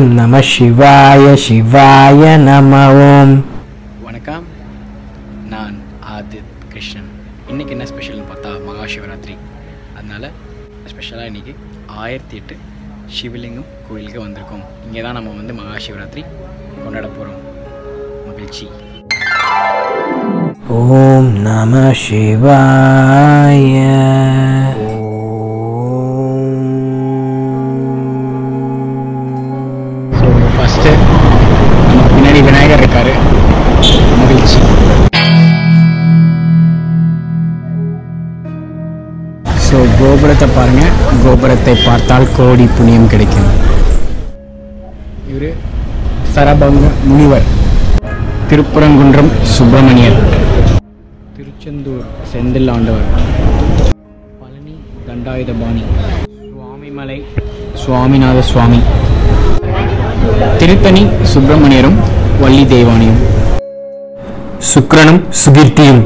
ஓம் நம சிவாய சிவாய நம ஓம் வணக்கம் நான் ஆதித் கிருஷ்ணன் இன்றைக்கி என்ன ஸ்பெஷல்னு பார்த்தா மகா சிவராத்திரி அதனால் ஸ்பெஷலாக இன்றைக்கி ஆயிரத்தி எட்டு சிவலிங்கம் கோயிலுக்கு வந்திருக்கோம் இங்கே தான் நம்ம வந்து மகா சிவராத்திரி கொண்டாட போகிறோம் மகிழ்ச்சி ஓம் நம சிவாய ஸோ ஃபஸ்ட்டு நம்ம பின்னாடி விநாயகர் இருக்கார் மகிழ்ச்சி ஸோ கோபுரத்தை பாருங்கள் கோபுரத்தை பார்த்தால் கோடி புண்ணியம் கிடைக்கும் இவர் சரபங்க முனிவர் திருப்புறங்குன்றம் சுப்பிரமணியர் திருச்செந்தூர் செந்தில் ஆண்டவர் பழனி தண்டாயுதபாணி சுவாமிமலை சுவாமிநாத சுவாமி திருத்தணி சுப்பிரமணியரும் வள்ளி தெய்வானியும் சுக்கிரனும் சுகீர்த்தியும்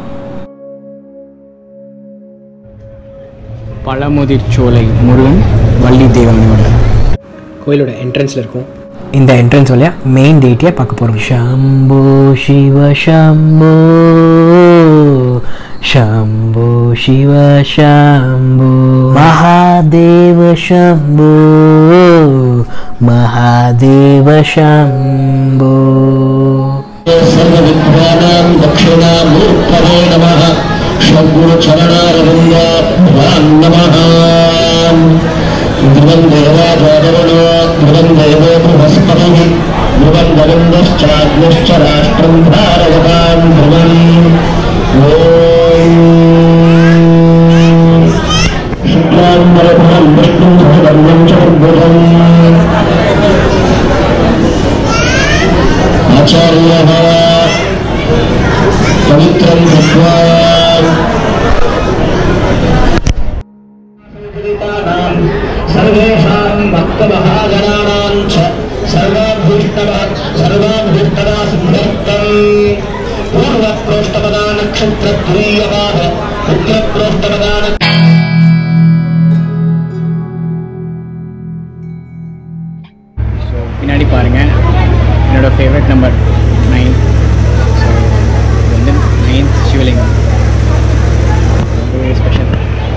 பழமுதிர்ச்சோலை முருகன் வள்ளி தெய்வானியோட கோயிலோட என்ட்ரன்ஸில் இருக்கும் இந்த என்ட்ரன்ஸ் வழியா மெயின் டேட்டியை பார்க்க போகிறோம் ஷம்போ சிவ ஷம்போ ஷம்போ சிவ ஷம்போ மகாதேவ ஷம்போ மகாதேவ ஷம்போ सर्वविद्वानां दक्षिणामूर्तये नमः षड्गुरुचरणारविन्दाभ्यां नमः ध्रुवं देवाचारवणो ध्रुवं देवो बृहस्पतिः ध्रुवं दरिन्द्रश्चाग्निश्च राष्ट्रं धारयतां ध्रुवम् ॐ शुक्लाम्बरधरं विष्णुं भगवन्तं चतुर्भुजम् आचार्यः पवित्रं कृत्वा सर्वेषां भक्तमहागणानां च सर्वाभीष्टवा सर्वाभीष्टवा सिद्ध्यर्थम् पूर्वप्रोष्टपदा नक्षत्रद्वीयवाह उत्तरप्रोष्टपदा ஸோ பின்னாடி பாருங்கள் என்னோட ஃபேவரட் நம்பர் நைன் ஸோ இது வந்து நைன்த் சிவலிங்கம் ரொம்பவே ஸ்பெஷல்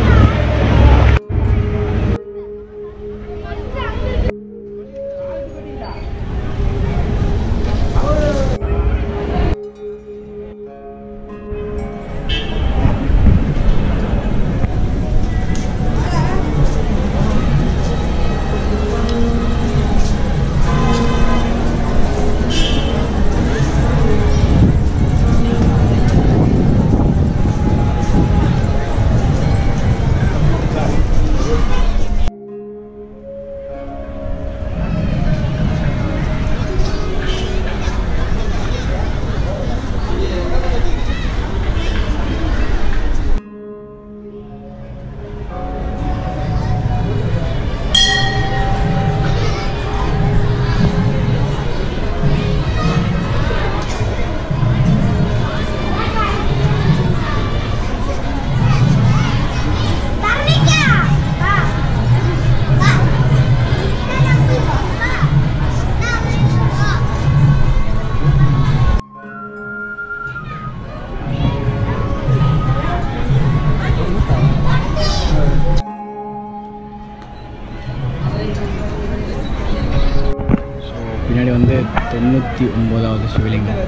ஸோ பின்னாடி வந்து தொண்ணூற்றி ஒம்போதாவது சிவலிங்கம்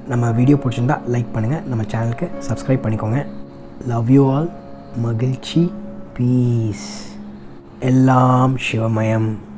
நம்ம வீடியோ பிடிச்சிருந்தா லைக் பண்ணுங்கள் நம்ம சேனலுக்கு சப்ஸ்கிரைப் பண்ணிக்கோங்க லவ் யூ ஆல் மகிழ்ச்சி பீஸ் எல்லாம் சிவமயம்